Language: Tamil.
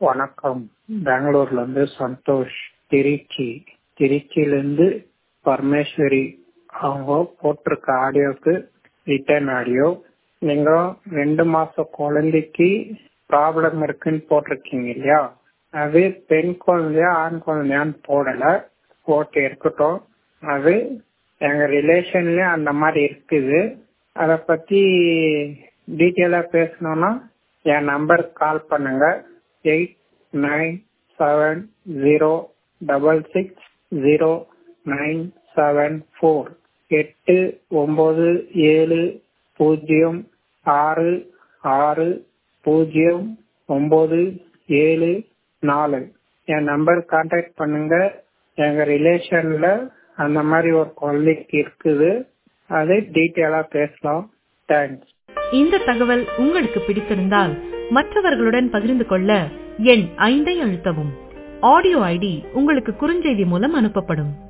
வணக்கம் பெங்களூர்ல இருந்து சந்தோஷ் திருச்சி திருச்சியில இருந்து பரமேஸ்வரி அவங்க போட்டிருக்க ஆடியோக்கு ரிட்டர்ன் ஆடியோ நீங்க ரெண்டு மாச குழந்தைக்கு ப்ராப்ளம் இருக்குன்னு போட்டிருக்கீங்க இல்லையா அது பெண் குழந்தையா ஆண் குழந்தையான்னு போடல ஓகே இருக்கட்டும் அது எங்க ரிலேஷன்ல அந்த மாதிரி இருக்குது அத பத்தி டீட்டெயிலா பேசணும்னா என் நம்பருக்கு கால் பண்ணுங்க eight nine seven zero double six zero nine seven four எட்டு ஒன்பது ஏழு பூஜ்ஜியம் ஆறு ஆறு பூஜ்ஜியம் ஒன்பது ஏழு நாலு என் நம்பர் கான்டாக்ட் பண்ணுங்க எங்க ரிலேஷன்ல அந்த மாதிரி ஒரு குழந்தைக்கு இருக்குது அதை டீட்டெயிலா பேசலாம் தேங்க்ஸ் இந்த தகவல் உங்களுக்கு பிடித்திருந்தால் மற்றவர்களுடன் பகிர்ந்து கொள்ள எண் ஐந்தை அழுத்தவும் ஆடியோ ஐடி உங்களுக்கு குறுஞ்செய்தி மூலம் அனுப்பப்படும்